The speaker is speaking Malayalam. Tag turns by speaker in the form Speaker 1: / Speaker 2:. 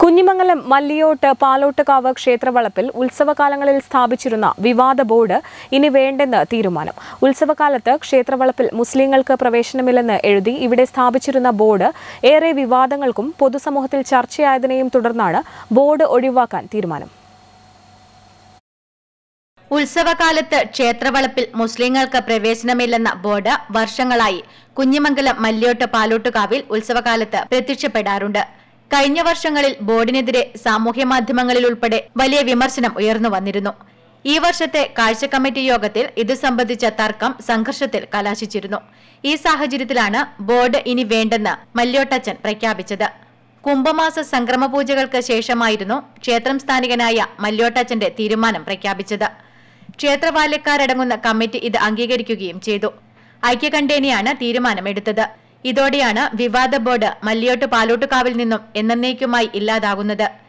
Speaker 1: കുഞ്ഞിമംഗലം മല്ലിയോട്ട് പാലോട്ടുകാവ് ക്ഷേത്രവളപ്പിൽ ഉത്സവകാലങ്ങളിൽ സ്ഥാപിച്ചിരുന്ന വിവാദ ബോർഡ് ഇനി വേണ്ടെന്ന് തീരുമാനം ഉത്സവകാലത്ത് ക്ഷേത്രവളപ്പിൽ മുസ്ലിങ്ങൾക്ക് പ്രവേശനമില്ലെന്ന് എഴുതി ഇവിടെ സ്ഥാപിച്ചിരുന്ന ബോർഡ് ഏറെ വിവാദങ്ങൾക്കും പൊതുസമൂഹത്തിൽ ചർച്ചയായതിനെയും തുടർന്നാണ് ബോർഡ് ഒഴിവാക്കാൻ തീരുമാനം
Speaker 2: ഉത്സവകാലത്ത് ക്ഷേത്രവളപ്പിൽ മുസ്ലിങ്ങൾക്ക് പ്രവേശനമില്ലെന്ന ബോർഡ് വർഷങ്ങളായി കുഞ്ഞിമംഗലം മല്യോട്ട് പാലോട്ടുകാവിൽ ഉത്സവകാലത്ത് പ്രത്യക്ഷപ്പെടാറുണ്ട് കഴിഞ്ഞ വർഷങ്ങളിൽ ബോർഡിനെതിരെ സാമൂഹ്യ മാധ്യമങ്ങളിൽ ഉൾപ്പെടെ വലിയ വിമർശനം ഉയർന്നു വന്നിരുന്നു ഈ വർഷത്തെ കാഴ്ച കമ്മിറ്റി യോഗത്തിൽ ഇതു സംബന്ധിച്ച തർക്കം സംഘർഷത്തിൽ കലാശിച്ചിരുന്നു ഈ സാഹചര്യത്തിലാണ് ബോർഡ് ഇനി വേണ്ടെന്ന് മല്യോട്ടച്ചൻ പ്രഖ്യാപിച്ചത് കുംഭമാസ സംക്രമ പൂജകൾക്ക് ശേഷമായിരുന്നു ക്ഷേത്രം സ്ഥാനികനായ മല്യോട്ടച്ചന്റെ തീരുമാനം പ്രഖ്യാപിച്ചത് ക്ഷേത്രപാലക്കാരടങ്ങുന്ന കമ്മിറ്റി ഇത് അംഗീകരിക്കുകയും ചെയ്തു ഐക്യകണ്ഠേനയാണ് തീരുമാനമെടുത്തത് ഇതോടെയാണ് വിവാദ ബോർഡ് മല്ലിയോട്ട് പാലോട്ടുകാവിൽ നിന്നും എന്നേക്കുമായി ഇല്ലാതാകുന്നത്